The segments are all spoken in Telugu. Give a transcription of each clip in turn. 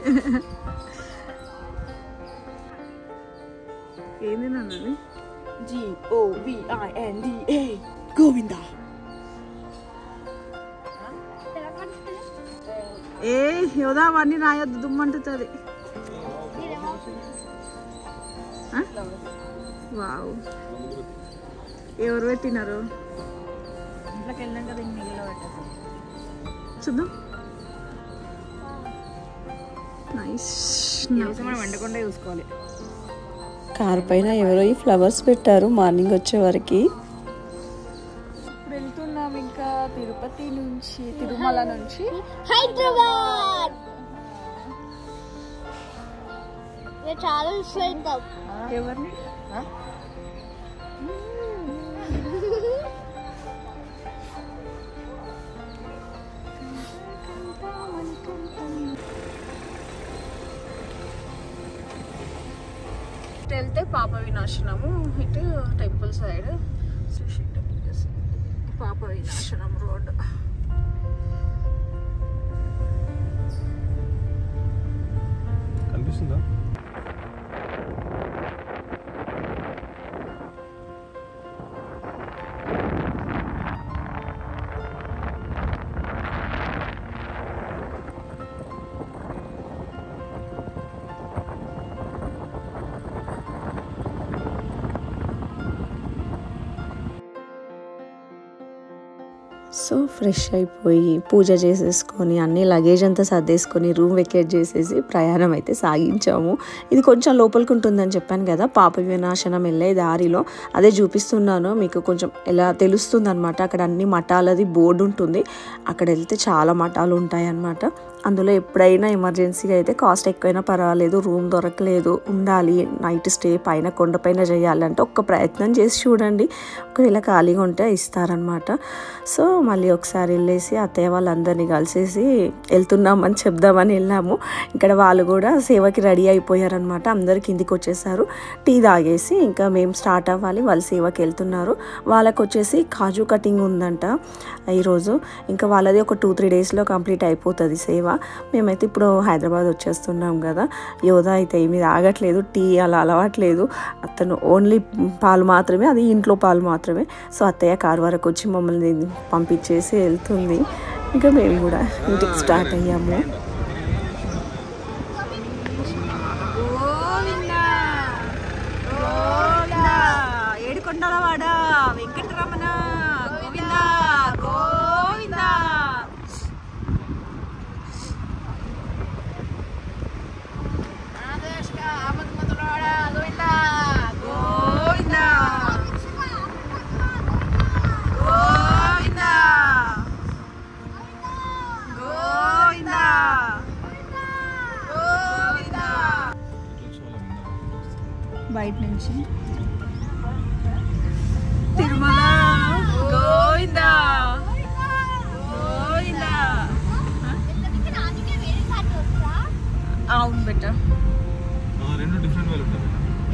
ఏంది నన్నది G O V I N D A Govinda ఏ యోదా అవన్నీ రాయొద్దు దుమ్మంటుతుంది వావ్ ఎవరు పెట్టినారు ఇంట్లోకి వెళ్ళాం కదా ఇంక మిగిలిన పెట్టేసి చూద్దాం నైస్ మనం వండకుండా చూసుకోవాలి కారు పైన ఎవరో ఈ ఫ్లవర్స్ పెట్టారు మార్నింగ్ వచ్చే వరకు ఇప్పుడు వెళ్తున్నాం ఇంకా తిరుపతి నుంచి తిరుమల నుంచి హైదరాబాద్ నేను చాలా మిస్ అవుతాం ఎవరిని ఇటు వెళ్తే పాప వినాశనము ఇటు టెంపుల్ సైడ్ శ్రీ టెంపుల్ పాప వినాశనం రోడ్ కనిపిస్తుందా సో ఫ్రెష్ అయిపోయి పూజ చేసేసుకొని అన్ని లగేజ్ అంతా సర్దేసుకొని రూమ్ వెకేట్ చేసేసి ప్రయాణం అయితే సాగించాము ఇది కొంచెం లోపలికి ఉంటుందని చెప్పాను కదా పాప వినాశనం వెళ్ళే దారిలో అదే చూపిస్తున్నాను మీకు కొంచెం ఎలా తెలుస్తుంది అనమాట అక్కడ అన్ని మఠాలది బోర్డు ఉంటుంది అక్కడ వెళ్తే చాలా మఠాలు ఉంటాయి అన్నమాట అందులో ఎప్పుడైనా ఎమర్జెన్సీగా అయితే కాస్ట్ ఎక్కువైనా పర్వాలేదు రూమ్ దొరకలేదు ఉండాలి నైట్ స్టే పైన కొండపైన చేయాలంటే ఒక్క ప్రయత్నం చేసి చూడండి ఒకవేళ ఖాళీగా ఉంటే ఇస్తారనమాట సో మళ్ళీ ఒకసారి వెళ్ళేసి అత్తయ్య వాళ్ళందరినీ కలిసేసి వెళ్తున్నామని చెప్దామని వెళ్ళాము ఇక్కడ వాళ్ళు కూడా సేవకి రెడీ అయిపోయారనమాట అందరు కిందికి వచ్చేసారు టీ తాగేసి ఇంకా మేము స్టార్ట్ అవ్వాలి వాళ్ళు సేవకి వెళ్తున్నారు వాళ్ళకి వచ్చేసి కాజు కటింగ్ ఉందంట ఈరోజు ఇంకా వాళ్ళది ఒక టూ త్రీ డేస్లో కంప్లీట్ అయిపోతుంది సేవ మేమైతే ఇప్పుడు హైదరాబాద్ వచ్చేస్తున్నాం కదా యోధా అయితే ఏమీ తాగట్లేదు టీ అలా అలవాట్లేదు అతను ఓన్లీ పాలు మాత్రమే అది ఇంట్లో పాలు మాత్రమే సో అత్తయ్య కారు వరకు వచ్చి మమ్మల్ని పంపించేసి వెళ్తుంది ఇంకా మేము కూడా ఇంటికి స్టార్ట్ అయ్యాము ఏడుకొండల వాడ వెంకటరమణ గోవింద గోవింద గోవింద గోవింద గోవింద గోవింద బయట నుంచి తిరుమల గోవింద గోవింద అవును బెట్ట రెండు డిఫరెంట్ వేలు ఉంటాయి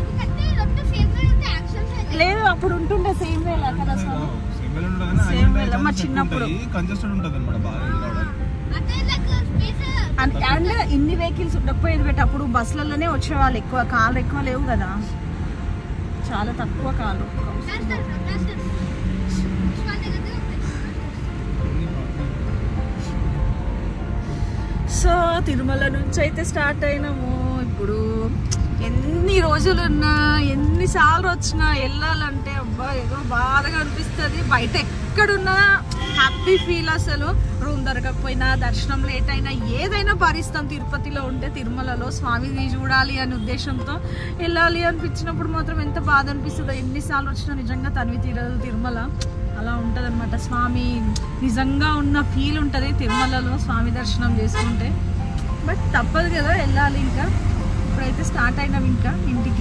లేదు అప్పుడు ఉంటుండే సేమ్ వేలా కదా స్వామి సేమ్ వేలు ఉంటుంది కానీ Same వేళ, మా చిన్నప్పుడు. కంజెస్టెడ్ ఉంటుంది అనమాట బాగా వెళ్ళి రావడానికి అండ్ అండ్ ఇన్ని వెహికల్స్ ఉండకపోయేది బెట్ట అప్పుడు బస్సులలోనే వచ్చేవాళ్ళు ఎక్కువ కార్లు ఎక్కువ లేవు కదా చాలా తక్కువ కార్లు సో తిరుమల నుంచి అయితే స్టార్ట్ అయినాము ఇప్పుడు ఎన్ని రోజులు ఉన్నా ఎన్నిసార్లు వచ్చినా వెళ్ళాలంటే అబ్బా ఏదో బాధగా అనిపిస్తుంది బయట ఎక్కడున్నా హ్యాపీ ఫీల్ అసలు రూమ్ దొరకకపోయినా దర్శనం లేట్ అయినా ఏదైనా భరిస్తాం తిరుపతిలో ఉంటే తిరుమలలో స్వామిని చూడాలి అనే ఉద్దేశంతో వెళ్ళాలి అనిపించినప్పుడు మాత్రం ఎంత బాధ అనిపిస్తుందో ఎన్నిసార్లు వచ్చినా నిజంగా తనివి తీరదు తిరుమల అలా ఉంటుంది స్వామి నిజంగా ఉన్న ఫీల్ ఉంటుంది తిరుమలలో స్వామి దర్శనం చేసుకుంటే బట్ తప్పదు కదా వెళ్ళాలి ఇంకా ఇప్పుడైతే స్టార్ట్ అయినాం ఇంకా ఇంటికి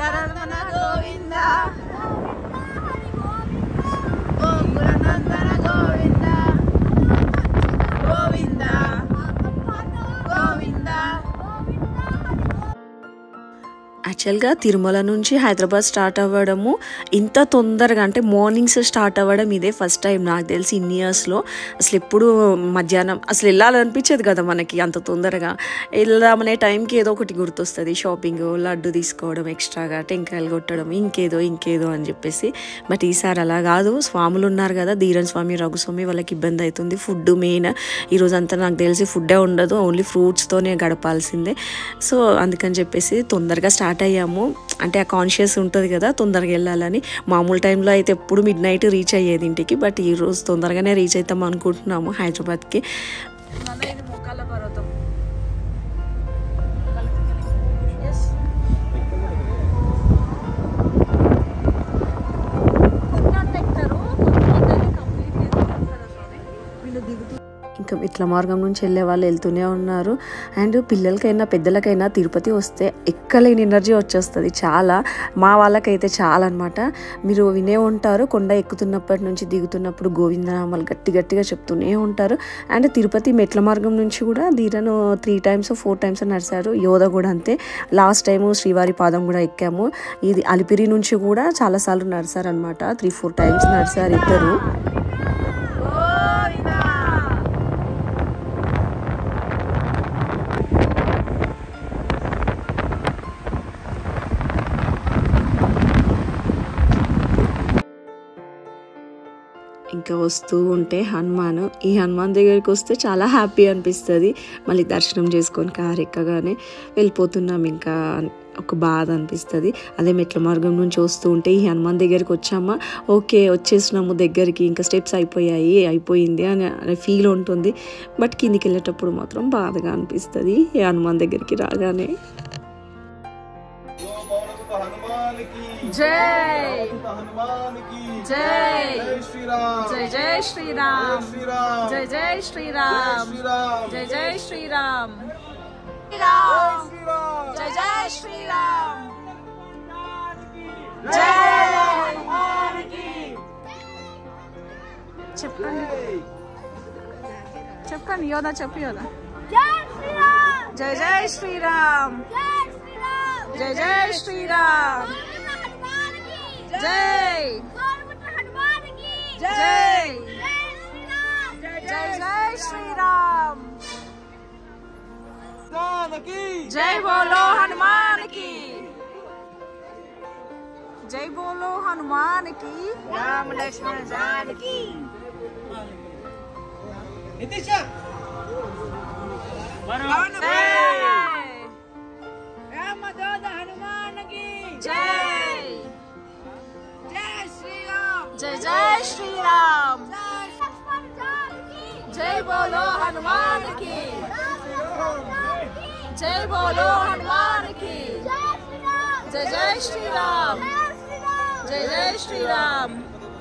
నందన గోవింద గోకుల నందన గోవింద గోవింద గోవింద యాక్చువల్గా తిరుమల నుంచి హైదరాబాద్ స్టార్ట్ అవ్వడము ఇంత తొందరగా అంటే మార్నింగ్స్ స్టార్ట్ అవ్వడం ఇదే ఫస్ట్ టైం నాకు తెలిసి ఇన్ని ఇయర్స్లో అసలు ఎప్పుడు మధ్యాహ్నం అసలు వెళ్ళాలనిపించేది కదా మనకి అంత తొందరగా వెళ్దామనే టైంకి ఏదో ఒకటి గుర్తొస్తుంది షాపింగ్ లడ్డు తీసుకోవడం ఎక్స్ట్రాగా టెంకాయలు కొట్టడం ఇంకేదో ఇంకేదో అని చెప్పేసి బట్ ఈసారి అలా కాదు స్వాములు ఉన్నారు కదా ధీరన్ స్వామి రఘుస్వామి వాళ్ళకి ఇబ్బంది అవుతుంది ఫుడ్ మెయిన్ ఈరోజు అంతా నాకు తెలిసి ఫుడ్డే ఉండదు ఓన్లీ ఫ్రూట్స్తోనే గడపాల్సిందే సో అందుకని చెప్పేసి తొందరగా స్టార్ట్ అయ్యాము అంటే ఆ కాన్షియస్ ఉంటుంది కదా తొందరగా వెళ్ళాలని మామూలు టైంలో అయితే ఎప్పుడు మిడ్ నైట్ రీచ్ అయ్యేది ఇంటికి బట్ ఈ రోజు తొందరగానే రీచ్ అవుతాం అనుకుంటున్నాము హైదరాబాద్కి మన ఇది మొక్కల పర్వతం ఇంకా ఇట్లా మార్గం నుంచి వెళ్ళే వాళ్ళు వెళ్తూనే ఉన్నారు అండ్ పిల్లలకైనా పెద్దలకైనా తిరుపతి వస్తే ఎక్కలేని ఎనర్జీ వచ్చేస్తుంది చాలా మా వాళ్ళకైతే చాలా అనమాట మీరు వినే ఉంటారు కొండ ఎక్కుతున్నప్పటి నుంచి దిగుతున్నప్పుడు గోవిందనామాలు గట్టి గట్టిగా చెప్తూనే ఉంటారు అండ్ తిరుపతి మెట్ల మార్గం నుంచి కూడా ధీరను త్రీ టైమ్స్ ఫోర్ టైమ్స్ నడిచారు యోధ కూడా అంతే లాస్ట్ టైము శ్రీవారి పాదం కూడా ఎక్కాము ఇది అలిపిరి నుంచి కూడా చాలాసార్లు నడిచారనమాట త్రీ ఫోర్ టైమ్స్ నడిచారు ఇద్దరు ఇంకా వస్తూ ఉంటే హనుమాన్ ఈ హనుమాన్ దగ్గరికి వస్తే చాలా హ్యాపీ అనిపిస్తుంది మళ్ళీ దర్శనం చేసుకొని కారు ఎక్కగానే వెళ్ళిపోతున్నాం ఇంకా ఒక బాధ అనిపిస్తుంది అదే మెట్ల మార్గం నుంచి వస్తూ ఉంటే ఈ హనుమాన్ దగ్గరికి వచ్చామా ఓకే వచ్చేసినాము దగ్గరికి ఇంకా స్టెప్స్ అయిపోయాయి అయిపోయింది అని అనే ఫీల్ ఉంటుంది బట్ కిందికి వెళ్ళేటప్పుడు మాత్రం బాధగా అనిపిస్తుంది ఈ హనుమాన్ దగ్గరికి రాగానే హనుమాన్ కి జై హనుమాన్ కి జై జై శ్రీరామ్ జై జై శ్రీరామ్ శ్రీరామ్ జై జై శ్రీరామ్ శ్రీరామ్ జై జై శ్రీరామ్ శ్రీరామ్ జై జై శ్రీరామ్ చెప్పండి చెప్పండి యోదా చెప్పు యోదా జై శ్రీరామ్ జై జై శ్రీరామ్ జై శ్రీరామ్ జై జై శ్రీరామ్ గోవింద హనుమానికి జై గోవింద హనుమానికి జై జై శ్రీరామ్ జై జై శ్రీరామ్ జానకి జై బోలో హనుమాన్ కి జై బోలో హనుమాన్ కి రామ లక్ష్మణ జానకి జై జై జై శ్రీరామ్ లక్ష్మణ జానకి జై బోలో హనుమాన్ కి జై బోలో హనుమాన్ కి జై శ్రీరామ్ జై జై శ్రీరామ్ జై శ్రీరామ్ జై జై శ్రీరామ్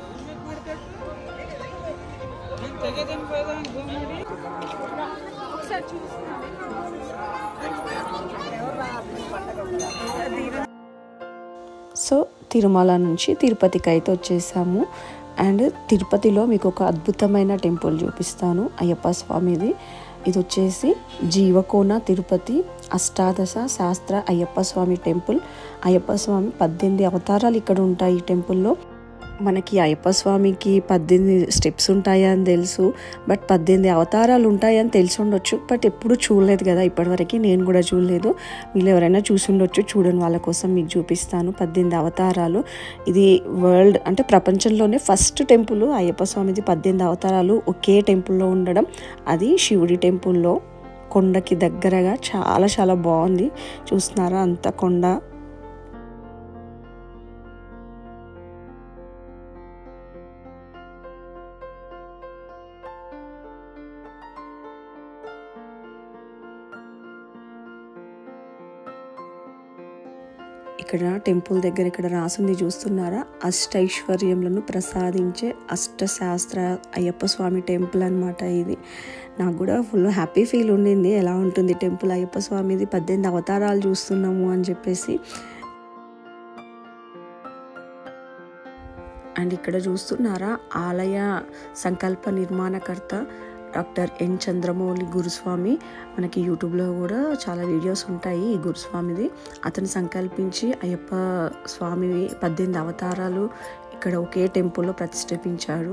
సో తిరుమల నుంచి తిరుపతికి అయితే వచ్చేసాము అండ్ తిరుపతిలో మీకు ఒక అద్భుతమైన టెంపుల్ చూపిస్తాను అయ్యప్ప స్వామిది ఇది వచ్చేసి జీవకోన తిరుపతి అష్టాదశ శాస్త్ర అయ్యప్ప స్వామి టెంపుల్ అయ్యప్ప స్వామి పద్దెనిమిది అవతారాలు ఇక్కడ ఉంటాయి ఈ టెంపుల్లో మనకి అయ్యప్ప స్వామికి పద్దెనిమిది స్టెప్స్ ఉంటాయని తెలుసు బట్ పద్దెనిమిది అవతారాలు ఉంటాయని తెలిసి ఉండొచ్చు బట్ ఎప్పుడు చూడలేదు కదా ఇప్పటివరకు నేను కూడా చూడలేదు వీళ్ళు ఎవరైనా చూసి ఉండొచ్చు చూడని వాళ్ళ కోసం మీకు చూపిస్తాను పద్దెనిమిది అవతారాలు ఇది వరల్డ్ అంటే ప్రపంచంలోనే ఫస్ట్ టెంపుల్ అయ్యప్ప స్వామిది పద్దెనిమిది అవతారాలు ఒకే టెంపుల్లో ఉండడం అది శివుడి టెంపుల్లో కొండకి దగ్గరగా చాలా చాలా బాగుంది చూస్తున్నారా అంత కొండ ఇక్కడ టెంపుల్ దగ్గర ఇక్కడ రాసింది చూస్తున్నారా అష్టైశ్వర్యములను ప్రసాదించే అష్టశాస్త్ర అయ్యప్ప స్వామి టెంపుల్ అన్నమాట ఇది నాకు కూడా ఫుల్ హ్యాపీ ఫీల్ ఉండింది ఎలా ఉంటుంది టెంపుల్ అయ్యప్ప స్వామిది పద్దెనిమిది అవతారాలు చూస్తున్నాము అని చెప్పేసి అండ్ ఇక్కడ చూస్తున్నారా ఆలయ సంకల్ప నిర్మాణకర్త డాక్టర్ ఎన్ చంద్రమౌళి గురుస్వామి మనకి యూట్యూబ్లో కూడా చాలా వీడియోస్ ఉంటాయి ఈ గురుస్వామిది అతను సంకల్పించి అయ్యప్ప స్వామి పద్దెనిమిది అవతారాలు ఇక్కడ ఒకే టెంపుల్లో ప్రతిష్ఠించాడు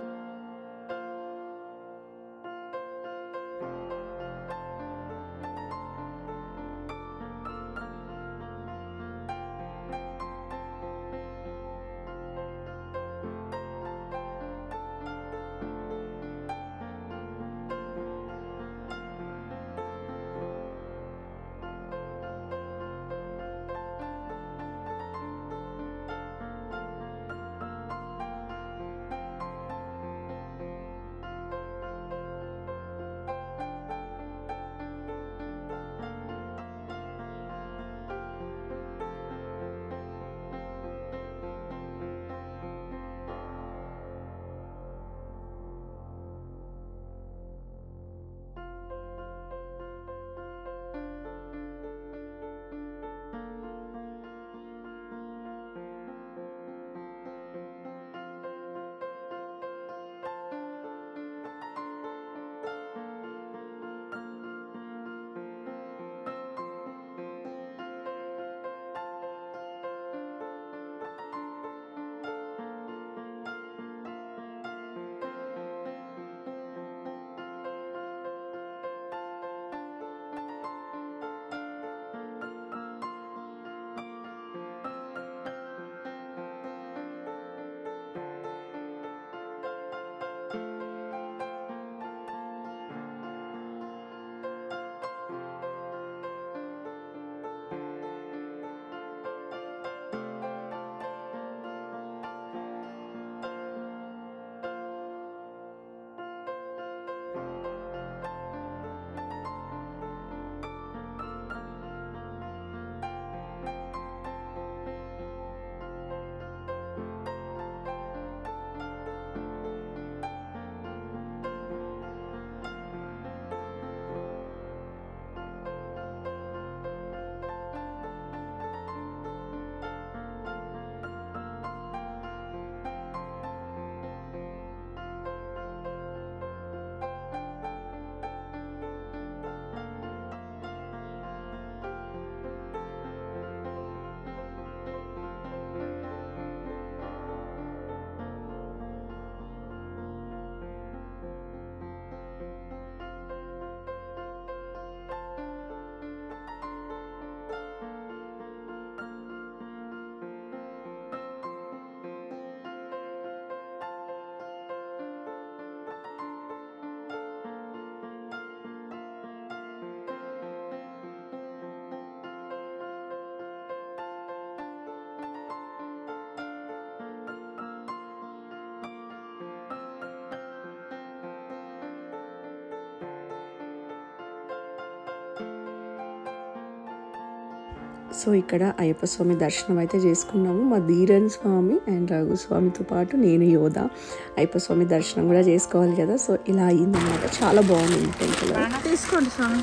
సో ఇక్కడ అయ్యప్ప స్వామి దర్శనం అయితే చేసుకున్నాము మా ధీరన్ స్వామి అండ్ రఘు స్వామితో పాటు నేను యోధ అయ్యప్ప స్వామి దర్శనం కూడా చేసుకోవాలి కదా సో ఇలా అయ్యిందన్నమాట చాలా బాగుంది టెంపుల్ తీసుకోండి స్వామి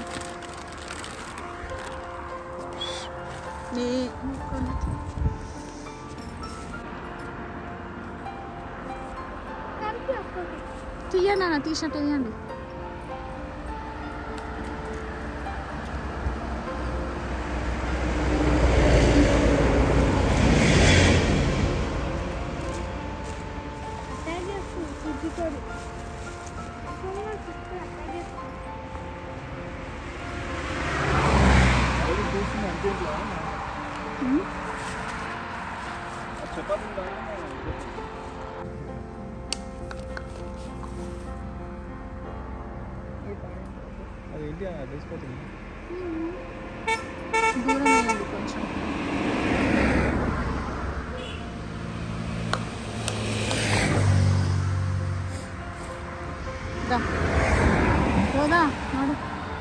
నీ తీయండి అన్న తీసినట్టు వేయండి అదేంటి తెలిసిపోతుంది దూరం వేయండి కొంచెం దా పోదా నడు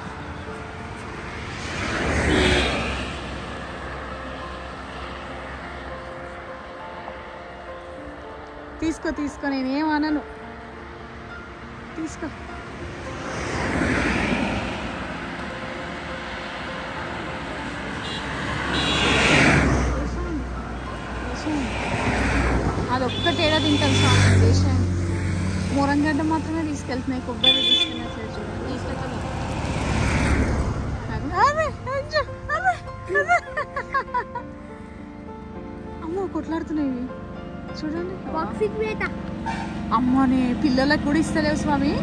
తీసుకో తీసుకో నేను ఏమనను తీసుకో అది ఒక్క తేడా తింటాం స్వామి దేశం మూరంగడ్డ మాత్రమే తీసుకెళ్తున్నాయి కొబ్బరి తీసుకెళ్ళట్లేదు చూడండి తీసుకెళ్తాను అదే, అయ్యో, అదే, అదే. అమ్మో కొట్లాడుతున్నాయి ఇవి. చూడండి బాక్సింగ్ వేట అమ్మోనే పిల్లలకు కూడా ఇస్తలేవు స్వామి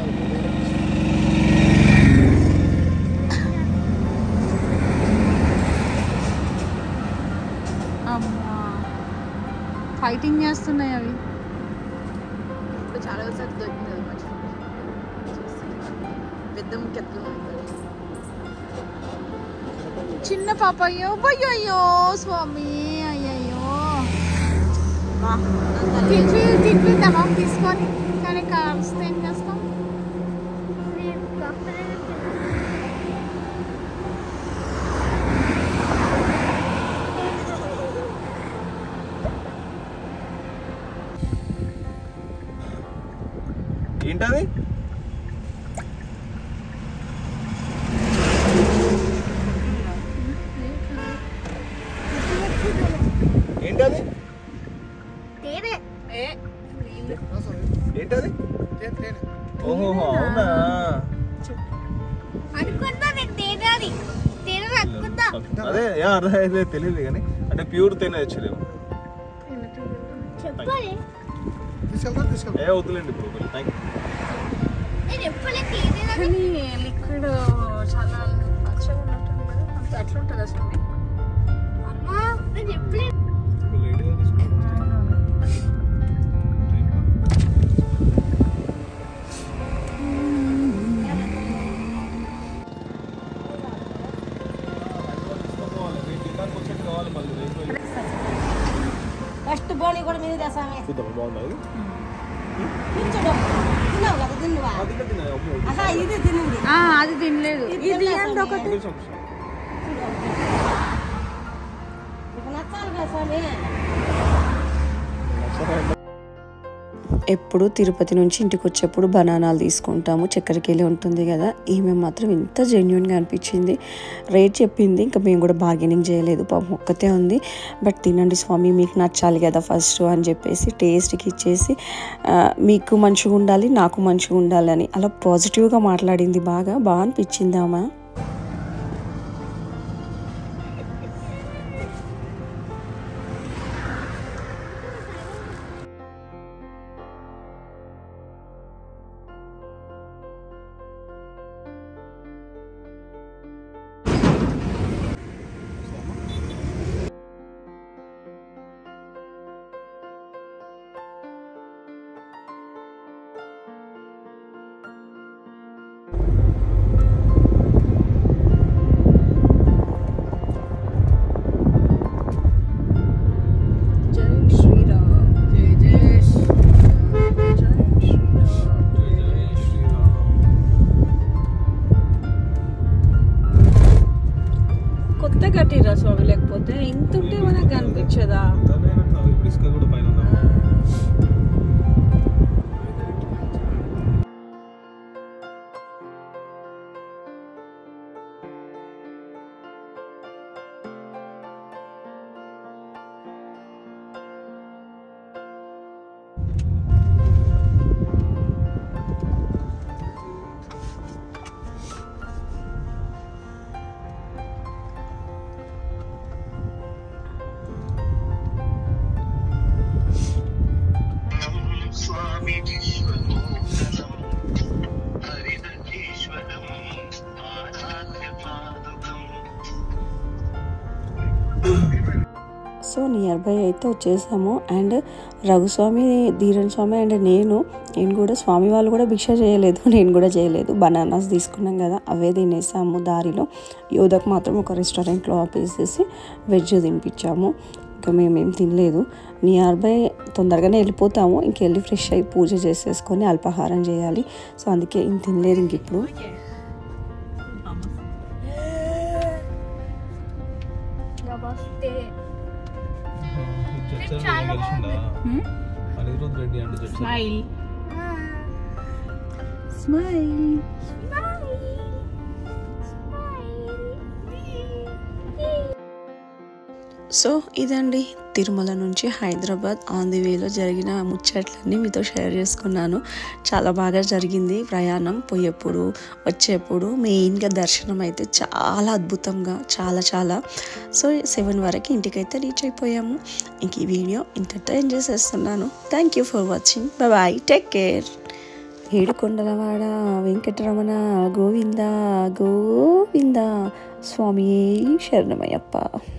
అమ్మా ఫైటింగ్ చేస్తున్నాయి అవి ఇప్పుడు చాలా సార్లు దొరికింది అది మంచిగా పెద్ద ముఖ్యత్వం చిన్న పాప అయ్యో అయ్యో అయ్యో స్వామి అయ్యయ్యో తిప్పి తిప్పిద్దామా తీసుకొని కానీ కాల్స్తే ఏం చేస్తాం ఏంటది ఏంటది తేనే ఏంటది ఓహో అవునా అనుకుందా నేను తేనే అని తేనే అనుకుందా అదే యా అర్థమైతే తెలియదు కానీ అంటే ప్యూర్ తేనె తెచ్చలేము చెప్పాలి ఏ వద్దులేండి ఇప్పుడు థ్యాంక్ నేను చెప్పలే తేనే అని కానీ లిక్విడ్ చాలా పచ్చగా ఉన్నట్టుంది కదా అంత అట్లా ఉంటుంది అసలు అమ్మా నేను చెప్పలేదు ఫస్ట్ బోని కూడా మీద తెసామే చూద్దాం బాగుందా ఇది? కూర్చోడు తిన్నావు కదా తిన్నువా ఆ, తిన్నా, తిన్నా, అమ్మో. ఆహా ఇది తినింది ఆ, అది తినలేదు ఇది అంత ఒకటి కొంచెం, కొంచెం. నీకు నచ్చాలి కదా స్వామి ఎప్పుడు తిరుపతి నుంచి ఇంటికి వచ్చేప్పుడు బనానాలు తీసుకుంటాము చక్కెరకేళి ఉంటుంది కదా ఈమె మాత్రం ఇంత జెన్యున్గా అనిపించింది రేట్ చెప్పింది ఇంకా మేము కూడా బార్గెనింగ్ చేయలేదు పాపం ఒక్కతే ఉంది బట్ తినండి స్వామి మీకు నచ్చాలి కదా ఫస్ట్ అని చెప్పేసి టేస్ట్కి ఇచ్చేసి ఆ, మీకు మంచిగా ఉండాలి నాకు మంచిగా ఉండాలి అని అలా పాజిటివ్గా మాట్లాడింది బాగా బాగా అనిపించింది ఆమె జై శ్రీరామ్ జై జై శ్రీరామ్ జై శ్రీరామ్ కొత్త కట్టిరా స్వామి లేకపోతే ఇంత ఉంటే మనకు కనిపించదా దాన్ని ఏమంటారు? ఇప్పుడు ఇసుక కూడా పైన ఉందా? స్వామి విశ్వమోహనం హరిదీశ్వరం ఆరాధ్య పాదుకం సో నియర్ బై అయితే వచ్చేసాము అండ్ రఘుస్వామి ధీరన్ స్వామి అండ్ నేను నేను కూడా స్వామి వాళ్ళు కూడా భిక్ష చేయలేదు నేను కూడా చేయలేదు బనానాస్ తీసుకున్నాం కదా అవే తినేసాము దారిలో యోధకు మాత్రం ఒక రెస్టారెంట్లో ఆపేసేసి వెజ్ తినిపించాము ఇంకా మేమేం తినలేదు నియర్ బై తొందరగానే వెళ్ళిపోతాము ఇంకెళ్ళి ఫ్రెష్ అయ్యి పూజ చేసేసుకొని అల్పాహారం చేయాలి సో అందుకే ఇంక తినలేదు ఇంక ఇప్పుడు నమస్తే ఈ జడ్జి అని తెలిసిందా? అనిరుద్ రెడ్డి అంటే జడ్జి. స్మైల్ స్మైల్ సో ఇదండి తిరుమల నుంచి హైదరాబాద్ ఆన్ ది వేలో జరిగిన ముచ్చట్లన్నీ మీతో షేర్ చేసుకున్నాను చాలా బాగా జరిగింది ప్రయాణం పోయేప్పుడు వచ్చేప్పుడు మెయిన్గా దర్శనం అయితే చాలా అద్భుతంగా చాలా చాలా సో సెవెన్ వరకు ఇంటికైతే రీచ్ అయిపోయాము ఇంక ఈ వీడియో ఇంతటితో ఎంజాయ్ చేస్తున్నాను thank you for watching bye take care ఏడుకొండలవాడ వెంకటరమణ గోవింద గోవింద స్వామి శరణమయ్యప్ప